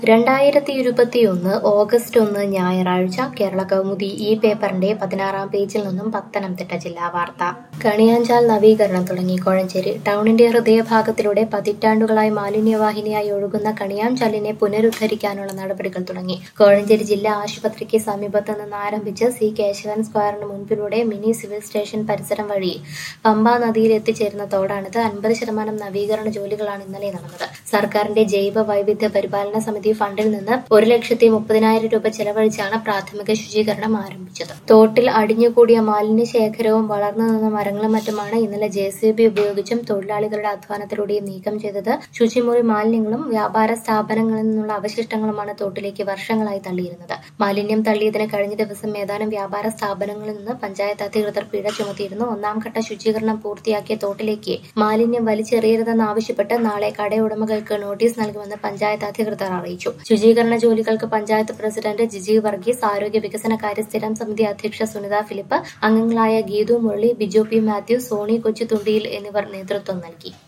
രണ്ടായിരത്തി ഇരുപത്തിയൊന്ന് ഓഗസ്റ്റ് ഒന്ന് ഞായറാഴ്ച കേരള കൗമുദി ഈ പേപ്പറിന്റെ പതിനാറാം പേജിൽ നിന്നും പത്തനംതിട്ട ജില്ലാ വാർത്ത കണിയാഞ്ചാൽ നവീകരണം തുടങ്ങി കോഴഞ്ചേരി ടൗണിന്റെ ഹൃദയഭാഗത്തിലൂടെ പതിറ്റാണ്ടുകളായി മാലിന്യവാഹിനിയായി ഒഴുകുന്ന കണിയാഞ്ചാലിനെ പുനരുദ്ധരിക്കാനുള്ള നടപടികൾ തുടങ്ങി കോഴഞ്ചേരി ജില്ലാ ആശുപത്രിക്ക് സമീപത്ത് നിന്ന് ആരംഭിച്ച് സി കേശവൻ സ്ക്വയറിന് മുൻപിലൂടെ മിനി സിവിൽ സ്റ്റേഷൻ പരിസരം വഴി പമ്പാ നദിയിൽ എത്തിച്ചേരുന്ന തോടാണിത് അൻപത് ശതമാനം നവീകരണ ജോലികളാണ് ഇന്നലെ നടന്നത് സർക്കാരിന്റെ ജൈവ വൈവിധ്യ പരിപാലന സമിതി ഫണ്ടിൽ നിന്ന് ഒരു ലക്ഷത്തി മുപ്പതിനായിരം രൂപ ചെലവഴിച്ചാണ് പ്രാഥമിക ശുചീകരണം ആരംഭിച്ചത് തോട്ടിൽ അടിഞ്ഞുകൂടിയ മാലിന്യ ശേഖരവും വളർന്നു നിന്ന മരങ്ങളും മറ്റുമാണ് ഇന്നലെ ജെ സി ബി ഉപയോഗിച്ചും തൊഴിലാളികളുടെ അധ്വാനത്തിലൂടെയും നീക്കം ചെയ്തത് ശുചിമുറി മാലിന്യങ്ങളും വ്യാപാര സ്ഥാപനങ്ങളിൽ നിന്നുള്ള അവശിഷ്ടങ്ങളുമാണ് തോട്ടിലേക്ക് വർഷങ്ങളായി തള്ളിയിരുന്നത് മാലിന്യം തള്ളിയതിന് കഴിഞ്ഞ ദിവസം ഏതാനും വ്യാപാര സ്ഥാപനങ്ങളിൽ നിന്ന് പഞ്ചായത്ത് അധികൃതർ പിഴ ചുമത്തിയിരുന്നു ഒന്നാം ഘട്ട ശുചീകരണം പൂർത്തിയാക്കിയ തോട്ടിലേക്ക് മാലിന്യം വലിച്ചെറിയരുതെന്നാവശ്യപ്പെട്ട് നാളെ കടയുടമകൾക്ക് നോട്ടീസ് നൽകുമെന്ന് പഞ്ചായത്ത് അധികൃതർ അറിയിച്ചു ശുചീകരണ ജോലികൾക്ക് പഞ്ചായത്ത് പ്രസിഡന്റ് ജിജി വർഗീസ് ആരോഗ്യ വികസനകാര്യ സ്ഥിരം സമിതി അധ്യക്ഷ സുനിത ഫിലിപ്പ് അംഗങ്ങളായ ഗീതു മുരളി ബിജു പി മാത്യു സോണി കൊച്ചുതുണ്ടിയിൽ എന്നിവർ നേതൃത്വം നൽകി